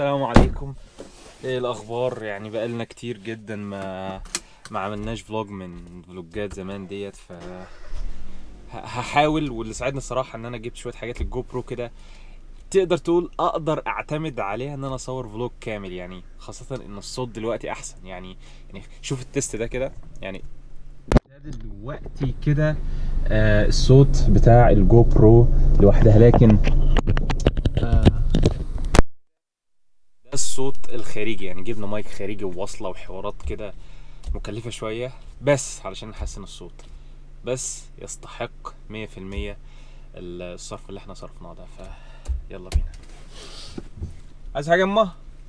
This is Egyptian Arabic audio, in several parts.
السلام عليكم ايه الاخبار يعني بقالنا كتير جدا ما ما عملناش فلوج من فلوجات زمان ديت ف ه- هحاول واللي ساعدني الصراحه ان انا جبت شويه حاجات للجو برو كده تقدر تقول اقدر اعتمد عليها ان انا اصور فلوج كامل يعني خاصه ان الصوت دلوقتي احسن يعني يعني شوف التست ده كده يعني ده دلوقتي كده آه الصوت بتاع الجو برو لوحدها لكن آه ده الصوت الخارجي يعني جبنا مايك خارجي وواصله وحوارات كده مكلفه شويه بس علشان نحسن الصوت بس يستحق 100% الصرف اللي احنا صرفناه ده ف يلا بينا عايز حاجه اما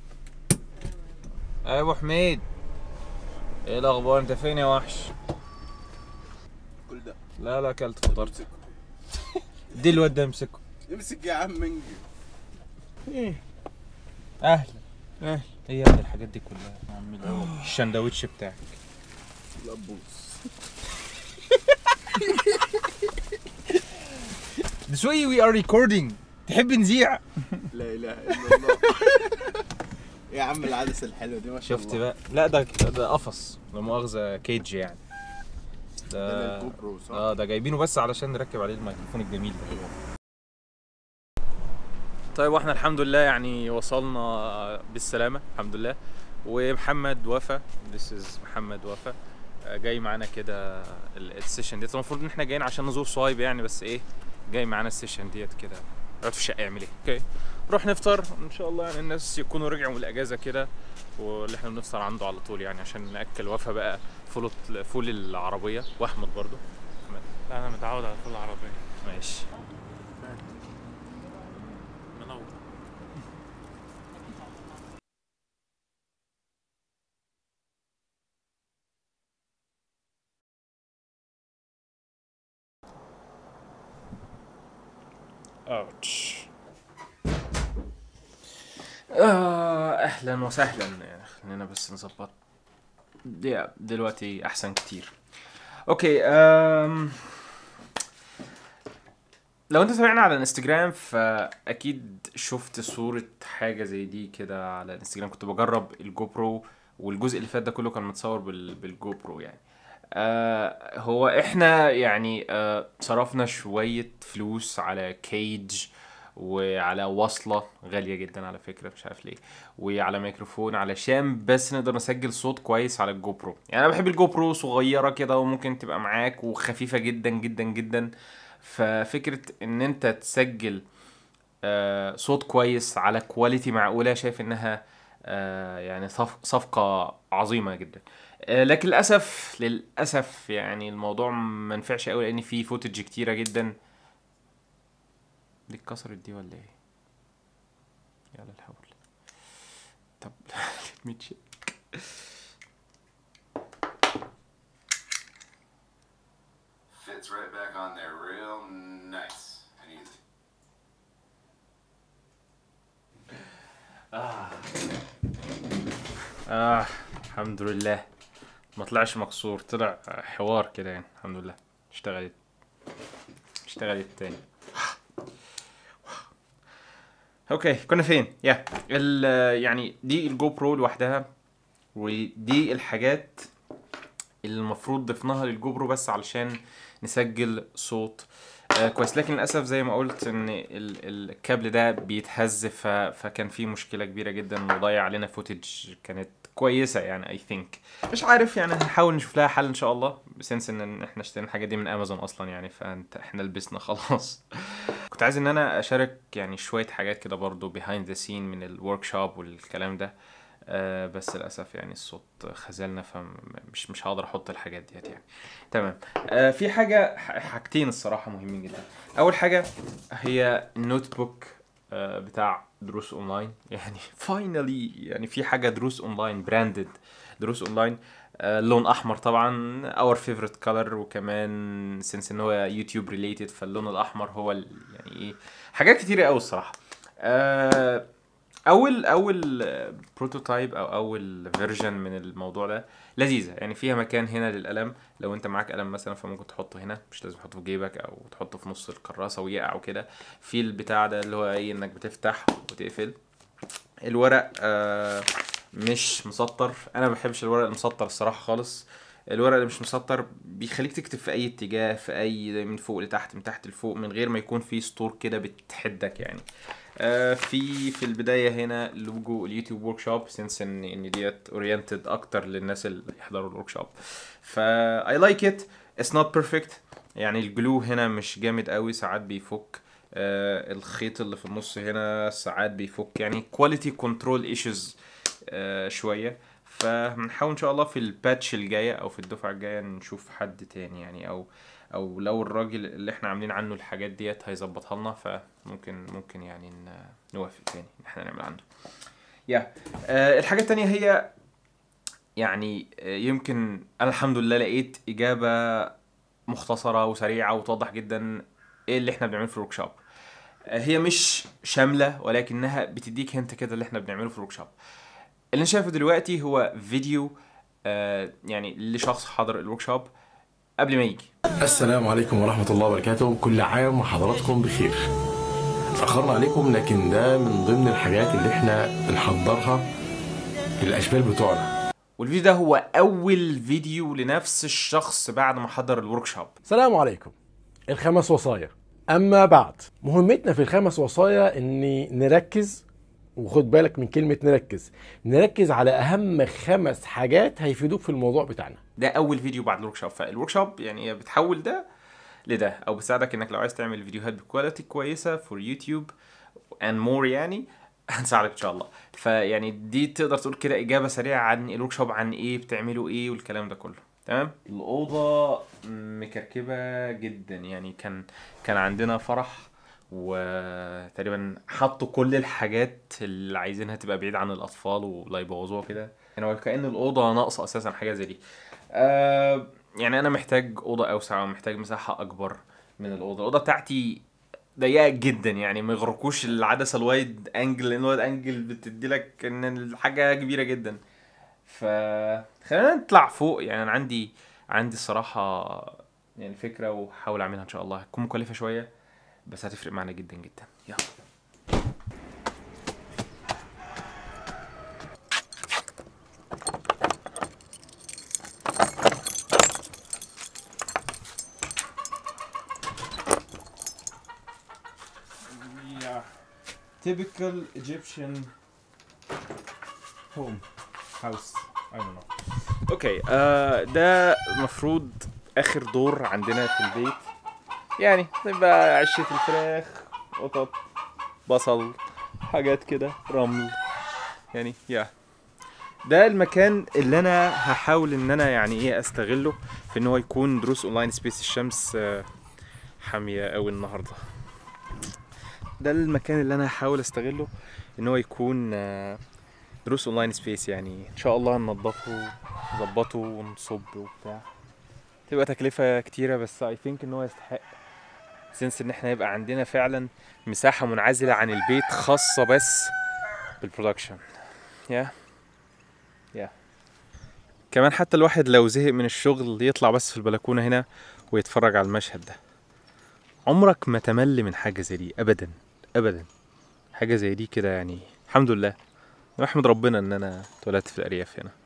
يا ابو حميد ايه الاخبار انت فين يا وحش كل ده لا لا اكلت فطرت دي الواد ده امسكه امسك يا عم انجز ايه اهلا اهلا ايه يا ابني الحاجات دي كلها اعمل الشندوتش بتاعك لبوس This way we are recording تحب نذيع لا اله الا الله يا عم العدسه الحلوه دي ما شاء الله شفت بقى لا ده ده قفص لا مؤاخذة كيج يعني ده ده للجو برو صح؟ اه ده جايبينه بس علشان نركب عليه الميكروفون الجميل ده طيب واحنا الحمد لله يعني وصلنا بالسلامة الحمد لله ومحمد وفا This is محمد وفا آه، جاي معانا كده ال- السيشن ديت المفروض ان احنا جايين عشان نزور صوايب يعني بس ايه جاي معانا السيشن ديت كده يقعد في الشقة يعمل ايه اوكي نروح نفطر ان شاء الله يعني الناس يكونوا رجعوا من الاجازة كده واللي احنا بنفطر عنده على طول يعني عشان ناكل وفا بقى فول فول العربية واحمد برضو لا انا متعود على كل عربية ماشي منور اوتش آه اهلا وسهلا يعني خلينا بس نظبط دي دلوقتي احسن كتير اوكي أم... لو انت تابعنا على الانستجرام فاكيد شفت صورة حاجة زي دي كده على الانستجرام كنت بجرب الجو برو والجزء اللي فات ده كله كان متصور بال... بالجو برو يعني آه هو احنا يعني آه صرفنا شوية فلوس على كيج وعلى وصلة غالية جدا على فكرة مش عارف ليه وعلى ميكروفون علشان بس نقدر نسجل صوت كويس على الجو برو يعني انا بحب الجو برو صغيرة كده وممكن تبقى معاك وخفيفة جدا جدا جدا ففكرة ان انت تسجل آه صوت كويس على كواليتي معقولة شايف انها آه يعني صف صفقة عظيمة جدا آه، لكن للاسف للاسف يعني الموضوع ما نفعش قوي لان في فوتج كتيره جدا دي اتكسرت دي ولا ايه يلا الحول طب let me check. Fits right back on there real nice and easy. اه الحمد لله ما طلعش مكسور طلع حوار كده يعني الحمد لله اشتغلت اشتغلت تاني اوكي كنا فين يا ال يعني دي الجو برو لوحدها ودي الحاجات اللي المفروض ضفناها للجو برو بس علشان نسجل صوت آه كويس لكن للاسف زي ما قلت ان ال- الكابل ده بيتهز ف... فكان في مشكله كبيره جدا وضيع علينا فوتج كانت كويسه يعني اي ثينك مش عارف يعني هنحاول نشوف لها حل ان شاء الله بسنس ان احنا اشترينا الحاجه دي من امازون اصلا يعني فانت احنا لبسنا خلاص كنت عايز ان انا اشارك يعني شويه حاجات كده برضو behind the scene من الورك شوب والكلام ده آه بس للاسف يعني الصوت خذلنا فمش مش هقدر احط الحاجات ديت يعني تمام آه في حاجه ح- حاجتين الصراحه مهمين جدا اول حاجه هي النوت بوك آه بتاع دروس اونلاين يعني فاينلي يعني في حاجه دروس اونلاين براندد دروس اونلاين آه لون احمر طبعا اور فيفورت كلر وكمان سنس ان هو يوتيوب ريليتد فاللون الاحمر هو ال- يعني ايه حاجات كتيره قوي الصراحه آه اول اول بروتوتايب او اول فيرجن من الموضوع ده لذيذه يعني فيها مكان هنا للقلم لو انت معاك قلم مثلا فممكن تحطه هنا مش لازم تحطه في جيبك او تحطه في نص الكراسه ويقع وكده في البتاع ده اللي هو ايه انك بتفتح وتقفل الورق آه مش مسطر انا ما بحبش الورق المسطر الصراحه خالص الورق اللي مش مسطر بيخليك تكتب في اي اتجاه في اي من فوق لتحت من تحت لفوق من غير ما يكون في سطور كده بتحدك يعني آه في في البدايه هنا لوجو اليوتيوب ورك شوب سنس ان ان ديت اورينتد اكتر للناس اللي يحضروا الورك شوب فا اي لايك ات اتس نوت بيرفكت يعني الجلو هنا مش جامد قوي ساعات بيفك آه الخيط اللي في النص هنا ساعات بيفك يعني كواليتي كنترول ايشوز شويه فهنحاول ان شاء الله في الباتش الجايه او في الدفعه الجايه نشوف حد تاني يعني او او لو الراجل اللي احنا عاملين عنه الحاجات ديت هيظبطها لنا فممكن ممكن يعني ن- نوافق تاني ان احنا نعمل عنده يا آه الحاجه التانية هي يعني آه، يمكن انا الحمد لله لقيت اجابه مختصره وسريعه وتوضح جدا ايه اللي احنا بنعمله في الورك شوب هي مش شامله ولكنها بتديك هنت كده اللي احنا بنعمله في الورك شوب اللي انا شايفه دلوقتي هو فيديو آه يعني لشخص حضر الورك شوب قبل ما يجي السلام عليكم ورحمة الله وبركاته كل عام وحضراتكم بخير أخرنا عليكم لكن ده من ضمن الحاجات اللي احنا بنحضرها للأشبال بتوعنا والفيديو ده هو اول فيديو لنفس الشخص بعد ما حضر الورك شوب السلام عليكم الخمس وصايا اما بعد مهمتنا في الخمس وصايا ان نركز وخد بالك من كلمة نركز نركز على اهم خمس حاجات هيفيدوك في الموضوع بتاعنا ده اول فيديو بعد الورك شوب فالورك شوب يعني هي بتحول ده لده او بتساعدك انك لو عايز تعمل فيديوهات بكواليتي كويسه فور يوتيوب and more يعني هنساعدك ان شاء الله فيعني دي تقدر تقول كده اجابه سريعه عن الورك شوب عن ايه بتعملوا ايه والكلام ده كله تمام الاوضه مكركبه جدا يعني كان كان عندنا فرح وتقريبا حطوا كل الحاجات اللي عايزينها تبقى بعيد عن الاطفال ولا يبوظوها كده يعني وكأن الاوضه ناقصه اساسا حاجه زي دي آه يعني انا محتاج اوضه اوسع ومحتاج مساحه اكبر من الاوضه الاوضه بتاعتي ضيقه جدا يعني ما يغركوش العدسه الوايد انجل لان الوايد انجل بتدي لك ان الحاجه كبيره جدا ف خلينا نطلع فوق يعني انا عندي عندي الصراحه يعني فكره وهحاول اعملها ان شاء الله هتكون مكلفه شويه بس هتفرق معانا جدا جدا يلا Yeah. Typical Egyptian home house. I don't know. اوكي آه ده المفروض اخر دور عندنا في البيت يعني يبقى عشة الفراخ قطط بصل حاجات كده رمل يعني يا ده المكان اللي انا هحاول ان انا يعني ايه استغله في ان هو يكون دروس اونلاين سبيس الشمس آه، حامية قوي النهارده ده المكان اللي انا هحاول استغله ان هو يكون آه، دروس اونلاين سبيس يعني ان شاء الله ننضفه نظبطه ونصب وبتاع تبقى تكلفة كتيرة بس اي ثينك ان هو يستحق سنس ان احنا يبقى عندنا فعلا مساحة منعزلة عن البيت خاصة بس بالبرودكشن يا يا كمان حتى الواحد لو زهق من الشغل يطلع بس في البلكونة هنا ويتفرج على المشهد ده عمرك ما تمل من حاجة زي دي ابدا ابدا حاجة زي دي كده يعني الحمد لله احمد ربنا ان انا اتولدت في الارياف هنا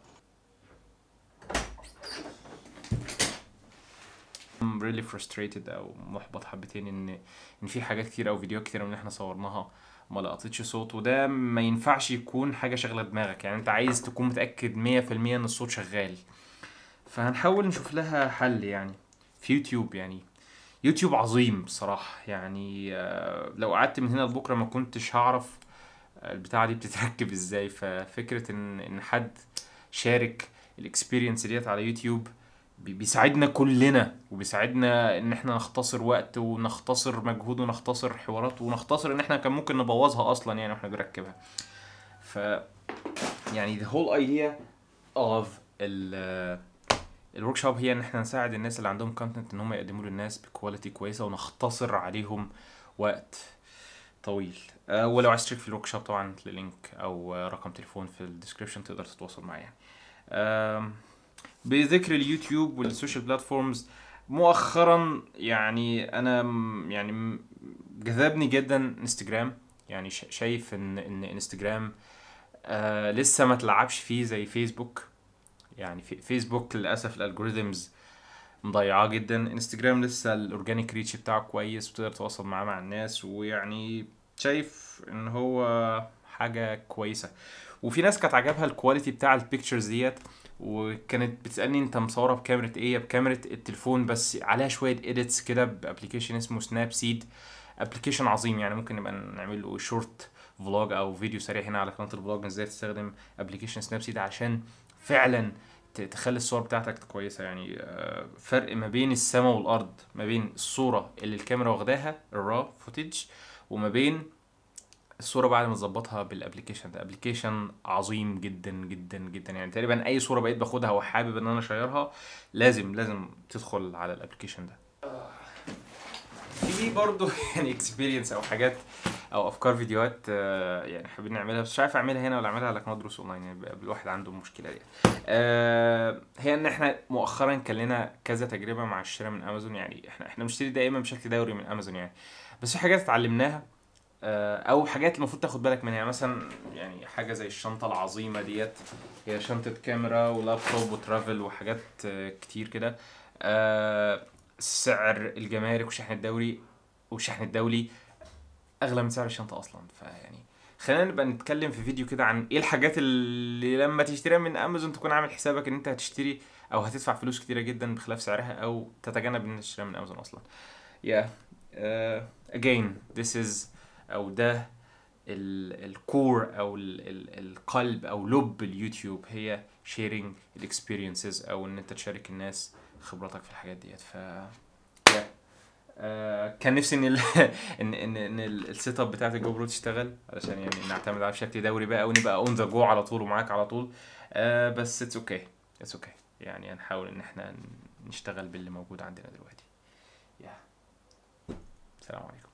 I'm really frustrated او محبط حبتين ان ان في حاجات كتير او فيديوهات كتير من اللي احنا صورناها ما لقطتش صوت وده ما ينفعش يكون حاجه شغله دماغك يعني انت عايز تكون متاكد 100% ان الصوت شغال فهنحاول نشوف لها حل يعني في يوتيوب يعني يوتيوب عظيم بصراحه يعني آه، لو قعدت من هنا لبكره ما كنتش هعرف البتاعه دي بتتركب ازاي ففكره ان ان حد شارك الاكسبيرينس ديت على يوتيوب بي- بيساعدنا كلنا وبيساعدنا ان احنا نختصر وقت ونختصر مجهود ونختصر حوارات ونختصر ان احنا كان ممكن نبوظها اصلا يعني واحنا بنركبها ف يعني the whole idea of ال الورك شوب هي ان احنا نساعد الناس اللي عندهم كونتنت ان هم يقدموا للناس بكواليتي كويسه ونختصر عليهم وقت طويل أه ولو عايز تشترك في الورك شوب طبعا هتلاقي لينك او آه، رقم تليفون في الديسكربشن تقدر تتواصل معايا يعني. آم، بذكر اليوتيوب والسوشيال بلاتفورمز مؤخرا يعني انا م- يعني م- جذبني جدا انستجرام يعني شا- شايف ان ان انستجرام آه لسه ما تلعبش فيه زي فيسبوك يعني في فيسبوك للاسف الالجوريزمز مضيعاه جدا انستجرام لسه الاورجانيك ريتش بتاعه كويس وتقدر تتواصل معاه مع الناس ويعني شايف ان هو حاجه كويسه وفي ناس كانت عجبها الكواليتي بتاع البيكتشرز ديت وكانت بتسالني انت مصوره بكاميرا ايه بكاميرا التليفون بس عليها شويه اديتس كده بابلكيشن اسمه سناب سيد ابلكيشن عظيم يعني ممكن نبقى نعمل له شورت فلوج او فيديو سريع هنا على قناه الفلوج ازاي تستخدم ابلكيشن سناب سيد عشان فعلا ت- تخلي الصور بتاعتك كويسه يعني آه، فرق ما بين السماء والارض ما بين الصوره اللي الكاميرا واخداها الرا فوتج وما بين الصوره بعد ما تظبطها بالابلكيشن ده ابلكيشن عظيم جدا جدا جدا يعني تقريبا اي صوره بقيت باخدها وحابب ان انا اشيرها لازم لازم تدخل على الابلكيشن ده في برضه يعني اكسبيرينس او حاجات او افكار فيديوهات آه، يعني حابين نعملها بس مش عارف اعملها هنا ولا اعملها على قناه دروس اونلاين يعني بيبقى الواحد عنده المشكله دي آه، هي ان احنا مؤخرا كان لنا كذا تجربه مع الشراء من امازون يعني احنا احنا بنشتري دائما بشكل دوري من امازون يعني بس في حاجات اتعلمناها آه، او حاجات المفروض تاخد بالك منها يعني مثلا يعني حاجه زي الشنطه العظيمه ديت هي شنطه كاميرا ولابتوب وترافل وحاجات آه، كتير كده آه، سعر الجمارك والشحن الدوري والشحن الدولي اغلى من سعر الشنطه اصلا فيعني خلينا نبقى نتكلم في فيديو كده عن ايه الحاجات اللي لما تشتريها من امازون تكون عامل حسابك ان انت هتشتري او هتدفع فلوس كتيره جدا بخلاف سعرها او تتجنب ان انت تشتريها من امازون اصلا yeah uh, again this is او ده الكور او ال ال القلب او لب اليوتيوب هي شيرنج الاكسبيرينسز او ان انت تشارك الناس خبراتك في الحاجات ديت ف yeah. آه، كان نفسي ان ال ان ان ان ال- السيت اب بتاعت الجو برو تشتغل علشان يعني نعتمد عليها بشكل دوري بقى ونبقى اون ذا جو على طول ومعاك على طول آه بس اتس اوكي اتس اوكي يعني هنحاول ان احنا نشتغل باللي موجود عندنا دلوقتي يا سلام عليكم